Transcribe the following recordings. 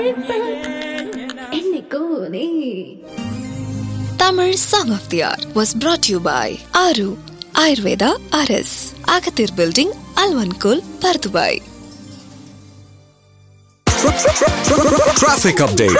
என்னைக்கோனே Tamil Song of the Hour was brought to you by Aru Ayurveda RS, Agathir Building, Alvankul, Pardubai. Traffic update.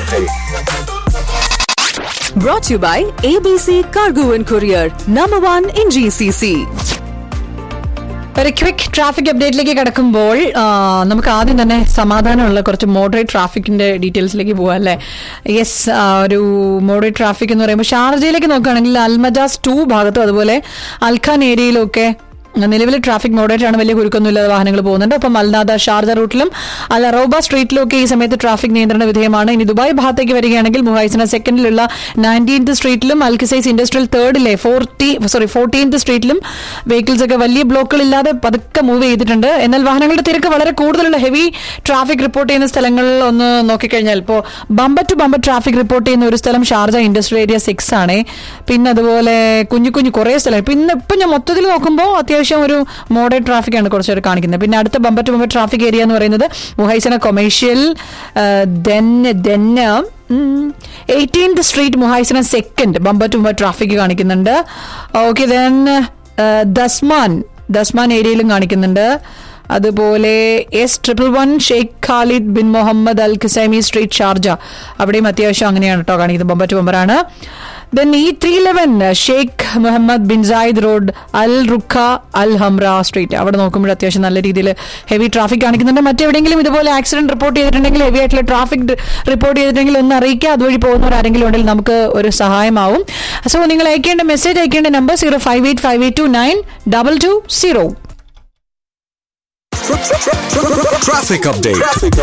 Brought to you by ABC Cargo and Courier, number one in GCC. ഒരു quick traffic അപ്ഡേറ്റിലേക്ക് കിടക്കുമ്പോൾ ആ, നമുക്ക് ആദ്യം തന്നെ സമാധാനമുള്ള കുറച്ച് moderate ട്രാഫിക്കിന്റെ ഡീറ്റെയിൽസിലേക്ക് പോകാം അല്ലേ യെസ് ഒരു മോഡറേറ്റ് ട്രാഫിക് എന്ന് പറയുമ്പോൾ ഷാർജയിലേക്ക് നോക്കുകയാണെങ്കിൽ അൽമജാസ് ടു ഭാഗത്തും അതുപോലെ അൽഖാൻ ഏരിയയിലും ഒക്കെ നിലവിൽ ട്രാഫിക് മോഡറേറ്റ് ആണ് വലിയ കുരുക്കൊന്നുമില്ലാതെ വാഹനങ്ങൾ പോകുന്നുണ്ട് അപ്പം അൽനാദ ഷാർജ റൂട്ടിലും അൽ അറോബ സ്ട്രീറ്റിലും ഒക്കെ ഈ സമയത്ത് ട്രാഫിക് നിയന്ത്രണ വിധേയമാണ് ഇനി ദുബായ് ഭാഗത്തേക്ക് വരികയാണെങ്കിൽ മുഹൈസിന സെക്കൻഡിലുള്ള നയൻറ്റീൻത് സ്ട്രീറ്റിലും അൽക്കിസൈസ് ഇൻഡസ്ട്രിയൽ തേർഡിലെ ഫോർട്ടി സോറി ഫോർട്ടീൻത് സ്ട്രീറ്റിലും വെഹിക്കിൾസ് ഒക്കെ വലിയ ബ്ലോക്കുകൾ ഇല്ലാതെ പതുക്കെ മൂവ് ചെയ്തിട്ടുണ്ട് എന്നാൽ വാഹനങ്ങളുടെ തിരക്ക് വളരെ കൂടുതലുള്ള ഹെവി ട്രാഫിക് റിപ്പോർട്ട് ചെയ്യുന്ന സ്ഥലങ്ങളിൽ ഒന്ന് നോക്കിക്കഴിഞ്ഞാൽ ഇപ്പോൾ bumper to bumper traffic report ചെയ്യുന്ന ഒരു സ്ഥലം ഷാർജ ഇൻഡസ്ട്രിയൽ ഏരിയ സിക്സ് ആണ് പിന്നെ അതുപോലെ കുഞ്ഞു കുഞ്ഞു കുറേ സ്ഥലം പിന്നെ ഇപ്പം ഞാൻ മൊത്തത്തിൽ നോക്കുമ്പോൾ അത്യാവശ്യം ഒരു മോഡേൺ ട്രാഫിക് ആണ് കുറച്ചുകൂടെ കാണിക്കുന്നത് പിന്നെ അടുത്ത bumper to bumper traffic area എന്ന് പറയുന്നത് മുഹൈസന കൊമേഴ്ഷ്യൽ ദെന്ന ദെന്ന eighteenth street Muhaisnah second bumper to bumper traffic കാണിക്കുന്നുണ്ട് ഓക്കെ ദെൻ ദസ്മാൻ ദസ്മാൻ ഏരിയയിലും കാണിക്കുന്നുണ്ട് അതുപോലെ S triple one Sheikh Khalid bin Mohammed Al Qasimi street Sharjah അവിടെയും അത്യാവശ്യം അങ്ങനെയാണ് കേട്ടോ കാണിക്കുന്നത് ബമ്പർ ടു ബമ്പറാണ് then E three eleven Sheikh Mohammed bin Zayed road Al Ruqa Al Hamra street അവിടെ നോക്കുമ്പോൾ അത്യാവശ്യം നല്ല രീതിയിൽ ഹെവി ട്രാഫിക് കാണിക്കുന്നുണ്ട് മറ്റെവിടെയെങ്കിലും ഇതുപോലെ ആക്സിഡന്റ് റിപ്പോർട്ട് ചെയ്തിട്ടുണ്ടെങ്കിൽ ഹെവി ആയിട്ടുള്ള ട്രാഫിക് റിപ്പോർട്ട് ചെയ്തിട്ടുണ്ടെങ്കിൽ ഒന്ന് അറിയിക്കുക അതുവഴി പോകുന്നവർ ആരെങ്കിലും ഉണ്ടെങ്കിൽ നമുക്ക് ഒരു സഹായമാവും സോ നിങ്ങൾ അയക്കേണ്ട മെസ്സേജ് അയക്കേണ്ട number zero five eight five eight two nine double two zero Traffic update.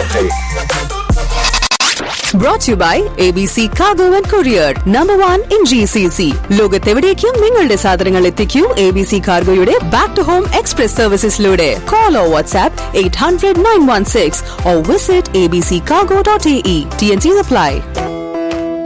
Brought to you by ABC Cargo and Courier, number one in GCC. ലോകത്തെവിടേക്കും നിങ്ങളുടെ സാധനങ്ങൾ എത്തിക്കൂ എ ബി സി കാർഗോയുടെ ബാക്ക് ടു ഹോം എക്സ്പ്രസ് സർവീസസിലൂടെ call or WhatsApp eight hundred nine one six or visit A B C cargo dot A E T N C apply